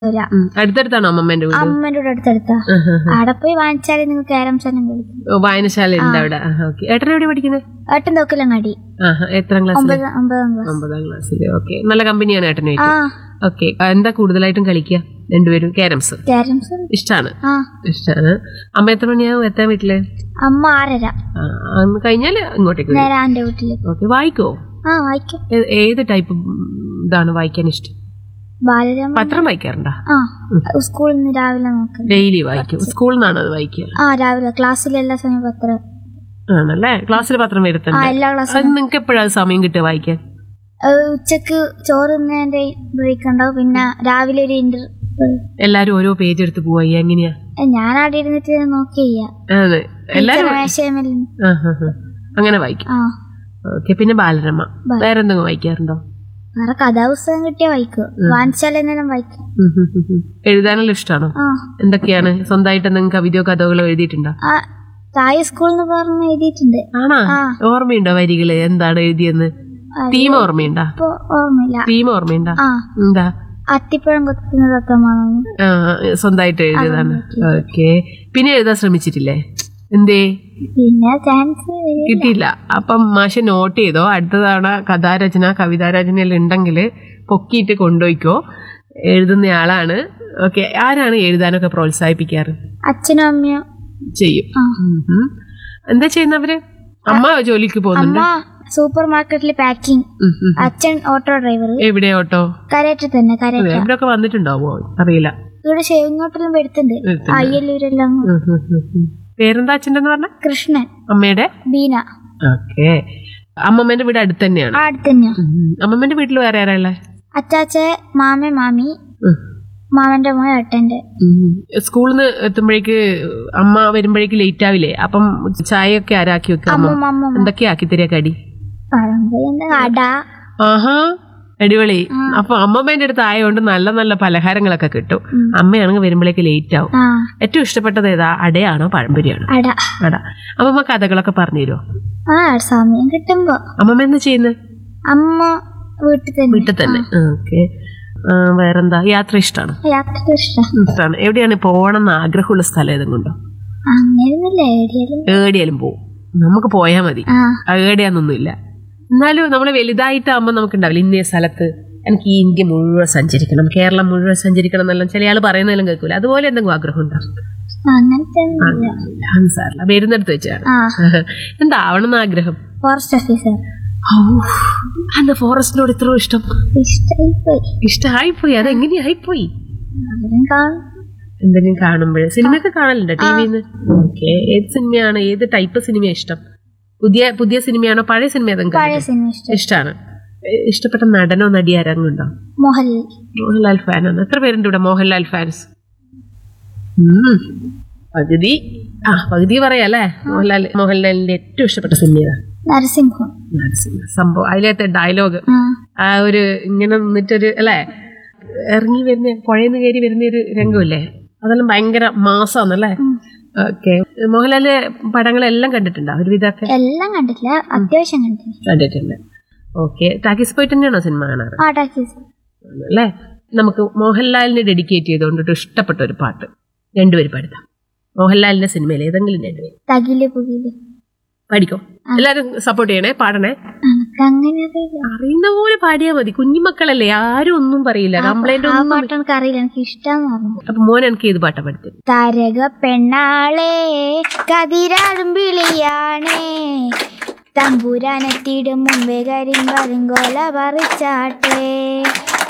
വരാ ഉം. അടുത്തടുത്താണോ അമ്മമ്മേന്റെ വീട് അമ്മേന്റെ കൂടെ അടുത്തെടുത്താ ആഹാ. അവിടെ പോയി വാങ്ങിച്ചാലേ നിങ്ങൾ ക്യാരംസ് എല്ലാം കളിക്കും ഓ, വായനശാല ഉണ്ട് അവിടെ ഓക്കെ ഏട്ടൻ എവിടെ പഠിക്കുന്നത് ഏട്ടൻ തോക്കിലങ്ങാടി ആഹാ എത്രാം ക്ലാസ്സിൽ ഒമ്പത് ഒമ്പതാം ക്ലാസ് ഒമ്പതാം ക്ലാസ്സിൽ ഓക്കെ നല്ല കമ്പനിയാണ് ആ ഏട്ടനായിട്ട് ഓക്കെ എന്താ കൂടുതലായിട്ടും കളിക്കുക രണ്ടുപേരും ക്യാരംസ് ക്യാരംസ് ഇഷ്ടാണ് ആ ഇഷ്ടാണ് അമ്മ എത്ര മണിയാവും എത്താൻ വീട്ടില് അമ്മ ആറര ആ, അന്ന് കഴിഞ്ഞാല് ഇങ്ങോട്ടേക്ക് വരും നേരെ എന്റെ വീട്ടിലേക്ക് ഓക്കെ വായിക്കോ ആ വായിക്കും ഏ- ഏത് ടൈപ്പ് ഇതാണ് വായിക്കാൻ ഇഷ്ടം ബാലരമ പത്രം വായിക്കാറുണ്ടോ ആ സ്കൂളിൽ നിന്ന് രാവിലെ നോക്കാം ഡെയിലി വായിക്കും സ്കൂളിൽ നിന്നാണ് അത് വായിക്കുക ആ രാവിലെ ക്ലാസ്സിൽ എല്ലാ സമയം പത്രം ആണല്ലേ ക്ലാസ്സിൽ പത്രം ആ വരുത്തുണ്ട് എല്ലാ അത് ക്ലാസ്സിലും നിങ്ങൾക്ക് എപ്പോഴാണ് സമയം കിട്ടുക വായിക്കാൻ ഏഹ് ഉച്ചക്ക് ചോറ് തിന്നതിന്റെ ബ്രേക്ക് ഉണ്ടാവും പിന്നെ രാവിലെ ഒരു ഇന്റർ എല്ലാരും ഓരോ പേജ് എടുത്ത് പോവാ എങ്ങനെയാ ഞാൻ അവിടെ ഇരുന്നിട്ട് നോക്കി ചെയ്യാം അതെ എല്ലാരും മേശയമേൽ ആ, ആ, ആ. അങ്ങനെ വായിക്കും ആ ഓക്കെ പിന്നെ ബാലരമ ബാ- വേറെന്തെങ്കിലും വായിക്കാറുണ്ടോ വേറെ കഥാപുസ്തകം കിട്ടിയ വായിക്കും വാങ്ങിച്ചാൽ എന്തെങ്കിലും വായിക്കും ഉം, ഉം, ഉം, ഉം. എഴുതാനെല്ലാം ഇഷ്ടമാണോ ആ എന്തൊക്കെയാണ് സ്വന്തമായിട്ട് എന്തെങ്കിലും കവിതയോ കഥകളോ എഴുതിയിട്ടുണ്ടോ ആ താഴെ സ്കൂളിൽ നിന്ന് പറഞ്ഞ് എഴുതിയിട്ടുണ്ട് ആണാ ആ. ഓർമ്മയുണ്ടോ വരികള് എന്താണ് എഴുതിയെന്ന് അത് തീം ഓർമ്മയുണ്ടോ ഇപ്പൊ ഓർമ്മയില്ല തീം ഓർമ്മയുണ്ടോ ആ എന്താ അത്തിപ്പഴം കൊത്തുന്ന തത്തമാണ് ആ, സ്വന്തമായിട്ട് എഴുതിയതാണ് ഓക്കെ പിന്നെ എഴുതാൻ ശ്രമിച്ചിട്ടില്ലേ എന്തേ പിന്നെ ചാൻസ് കിട്ടിയില്ല അപ്പം മാഷ നോട്ട് ചെയ്തോ അടുത്ത തവണ കഥാരചന കവിതാരചന എല്ലാം ഉണ്ടെങ്കിൽ പൊക്കിയിട്ട് കൊണ്ടുപോയിക്കോ എഴുതുന്നയാളാണ് ഓക്കെ ആരാണ് എഴുതാനൊക്കെ പ്രോത്സാഹിപ്പിക്കാറ് അച്ഛനും അമ്മയും ചെയ്യും ആ. ഉം ഉം. എന്താ ചെയ്യുന്നവര് അമ്മ ജോലിക്ക് പോകുന്നുണ്ട് അമ്മ സൂപ്പർ മാർക്കറ്റിൽ പാക്കിംഗ് ഉം ഉം. അച്ഛൻ ഓട്ടോ ഡ്രൈവർ എവിടെ ഓട്ടോ കരേറ്റ് തന്നെ കരേറ്റ എവിടെയൊക്കെ വന്നിട്ടുണ്ടാവോ അറിയില്ല ഇവിടെ ഇങ്ങോട്ടെല്ലാം വരുത്തുണ്ട് വരുത്തുണ്ട്. അയ്യല്ലൂരെല്ലാം ഉം ഉം ഉം ഉം. പേരെന്താ അച്ഛൻ്റെ പറഞ്ഞ കൃഷ്ണൻ അമ്മയുടെ ബീന ഓക്കെ അമ്മമ്മേന്റെ വീട് അടുത്ത് തന്നെയാണ് ആ അടുത്ത് തന്നെയാ ഉം. അമ്മമ്മേന്റെ വീട്ടിൽ വേറെ ആരാ ഉള്ളെ? അച്ചാച്ച മാമ മാമി ഉം. മാമന്റെ മോൻ ഏട്ടന്റെ ഉം. സ്കൂളിൽ നിന്ന് എത്തുമ്പോഴേക്ക് അമ്മ വരുമ്പോഴേക്ക് ലേറ്റ് ആവില്ലേ അപ്പം ചായയൊക്കെ ആരാക്കി വെക്കുക അമ്മ അമ്മ അമ്മ എന്തൊക്കെയാ ആക്കി തരിക കടി പഴംപൊരി എന്താ അട ആഹാ അടിപൊളി അപ്പൊ അമ്മമ്മേന്റെ അടുത്ത് ആയതുകൊണ്ട് നല്ല നല്ല പലഹാരങ്ങളൊക്കെ കിട്ടും ഉം. അമ്മയാണെങ്കിൽ വരുമ്പോഴേക്ക് ലേറ്റ് ആവും ആ ഏറ്റവും ഇഷ്ടപ്പെട്ടത് ഏതാ അടയാണോ പഴംപൊരിയാണോ അട അട അമ്മമ്മ കഥകളൊക്കെ പറഞ്ഞു തരുമോ ആ സമയം കിട്ടുമ്പോ അമ്മമ്മ എന്താ ചെയ്യുന്നത് അമ്മ വീട്ടിൽ തന്നെ വീട്ടിൽ തന്നെ ഓക്കെ വേറെന്താ യാത്ര ഇഷ്ടമാണ് യാത്ര ഇഷ്ടം ഇഷ്ടമാണ് എവിടെയാണ് പോകണം എന്ന് ആഗ്രഹമുള്ള സ്ഥലം ഏതും കൊണ്ടോ അങ്ങനെയൊന്നുമില്ല എവിടെയാലും ഏടിയാലും പോവും നമുക്ക് പോയാൽ മതി ആ ആ ഏടിയാന്നൊന്നുമില്ല എന്നാലും നമ്മൾ വലുതായിട്ടാകുമ്പോൾ നമുക്കുണ്ടാവില്ല ഇന്നേ സ്ഥലത്ത് എനിക്ക് ഈ ഇന്ത്യ മുഴുവൻ സഞ്ചരിക്കണം കേരളം മുഴുവൻ സഞ്ചരിക്കണം എന്നെല്ലാം ചില ആൾ പറയുന്നതെല്ലാം കേൾക്കൂല അതുപോലെ എന്തെങ്കിലും ആഗ്രഹം ഉണ്ടോ അങ്ങനത്തെ ഒന്നുമില്ല സാറില്ല വരുന്നിടത്ത് വെച്ചാണ് ആ എന്താവണം എന്ന് ആഗ്രഹം ഫോറസ്റ്റ് ഓഫീസർ അന്ന് ഫോറസ്റ്റിനോട് ഇത്ര ഇഷ്ടം ഇഷ്ടമായി പോയി ഇഷ്ടമായിപ്പോയി അതെങ്ങനെയായിപ്പോയി അവരും കാണും എന്തെങ്കിലും കാണുമ്പോഴേ സിനിമയൊക്കെ കാണലുണ്ടോ ടി വിന്ന് ഓക്കെ ഏത് സിനിമയാണ് ഏത് ടൈപ്പ് സിനിമയാണ് ഇഷ്ടം പുതിയ പുതിയ സിനിമയാണോ പഴയ സിനിമ ഏതെങ്കിലും പഴയ സിനിമ ഇഷ്ടം ഇഷ്ടമാണ് ഇഷ്ടപ്പെട്ട നടനോ നടി ആരെങ്കിലും മോഹൻലാൽ മോഹൻലാൽ ഫാനാണ് എത്ര പേരുണ്ട് ഇവിടെ മോഹൻലാൽ ഫാൻസ് പകുതി ആ പകുതി പറയാല്ലേ മോഹൻലാൽ മോഹൻലാലിന്റെ ഏറ്റവും ഇഷ്ടപ്പെട്ട സിനിമ ഏതാ നരസിംഹം നരസിംഹ. സംഭവം അതിലത്തെ ഡയലോഗ് ആ ആ ഒരു ഇങ്ങനെ നിന്നിട്ടൊരു അല്ലേ ഇറങ്ങി വരുന്ന പുഴയിൽ കയറി വരുന്ന ഒരു രംഗമില്ലേ അതെല്ലാം ഭയങ്കര മാസാന്നല്ലേ ഓക്കെ മോഹൻലാല് പടങ്ങളെല്ലാം കണ്ടിട്ടുണ്ടോ ഒരുവിധമൊക്കെ എല്ലാം കണ്ടിട്ടില്ല അത്യാവശ്യം കണ്ടിട്ടില്ല കണ്ടിട്ടുണ്ട് ഓക്കെ ടാക്കീസ് പോയിട്ട് തന്നെയാണോ സിനിമ കാണാറ് ആ ടാക്കീസ് അല്ലേ നമുക്ക് മോഹൻലാലിനെ ഡെഡിക്കേറ്റ് ചെയ്തുകൊണ്ടിട്ട് ഇഷ്ടപ്പെട്ട ഒരു പാട്ട് രണ്ടുപേര് പാടുതാം മോഹൻലാലിന്റെ സിനിമയിൽ ഏതെങ്കിലും രണ്ടുപേര് തകില് പുകില് പാടിക്കോ എല്ലാരും സപ്പോർട്ട് ചെയ്യണേ പാടണേ എനിക്ക് അങ്ങനെ അറിയില്ല അറിയുന്ന പോലെ പാടിയാ മതി കുഞ്ഞുമക്കളല്ലേ ആരും ഒന്നും പറയില്ല കംപ്ലൈന്റ് ആ ഒന്നും പാട്ട് എനിക്ക് അറിയില്ല എനിക്ക് ഇഷ്ടം പറഞ്ഞു അപ്പൊ മോൻ എനിക്ക് ഏത് പാട്ടാ പഠിത്തത് തരക പെണ്ണാളെ കതിരാടും വിളിയാണേ തമ്പുരാനെത്തിയിടും മുമ്പേ കരിങ്കാലും കോല പറിച്ചാട്ടേ